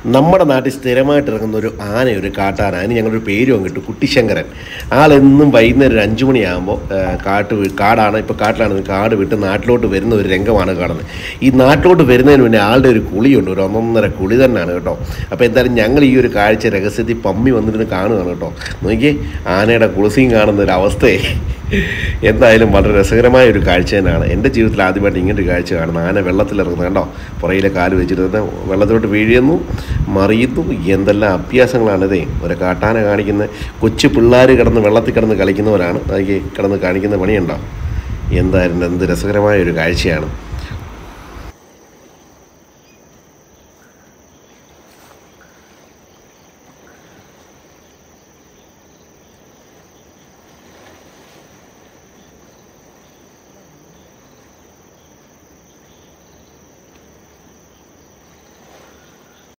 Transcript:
നമ്മുടെ നാട്ടിൽ സ്ഥിരമായിട്ട് ഇറങ്ങുന്ന ഒരു ആന ഒരു കാട്ടാന അതിന് ഞങ്ങളൊരു പേരും കിട്ടും കുട്ടിശങ്കരൻ ആളെന്നും വൈകുന്നേരം ഒരു അഞ്ചു മണിയാകുമ്പോൾ കാട്ട് വി- കാടാണ് ഇപ്പോൾ കാട്ടിലാണ് കാട് വിട്ട് നാട്ടിലോട്ട് വരുന്ന ഒരു രംഗമാണ് കാണുന്നത് ഈ നാട്ടിലോട്ട് വരുന്നതിന് മുന്നേ ആളുടെ ഒരു കുളിയുണ്ട് ഒരു ഒന്നൊന്നര കുളി തന്നെയാണ് കേട്ടോ അപ്പോൾ എന്തായാലും ഞങ്ങൾ ഈ ഒരു കാഴ്ച രഹസ്യത്തിൽ പമ്മി വന്നിരുന്ന് കാണുകയാണ് കേട്ടോ നോക്കിയേ ആനയുടെ കുളിസിയും കാണുന്ന ഒരു അവസ്ഥയെ എന്തായാലും വളരെ രസകരമായ ഒരു കാഴ്ച തന്നെയാണ് എൻ്റെ ജീവിതത്തിൽ ആദ്യമായിട്ട് ഇങ്ങനെ ഒരു കാഴ്ച കാണുന്നത് ആന വെള്ളത്തിലിറങ്ങുന്നത് കണ്ടോ പുറയിലെ കാല് വെച്ചിട്ട് വെള്ളത്തിലോട്ട് വീഴുന്നു മറിയുന്നു എന്തെല്ലാം അഭ്യാസങ്ങളാണിതേ ഒരു കാട്ടാന കാണിക്കുന്ന കൊച്ചു പിള്ളേർ കിടന്ന് വെള്ളത്തിൽ കിടന്ന് കളിക്കുന്നവരാണ് അതിലേക്ക് കിടന്ന് കാണിക്കുന്ന പണിയുണ്ടോ എന്തായാലും എന്ത് രസകരമായ ഒരു കാഴ്ചയാണ്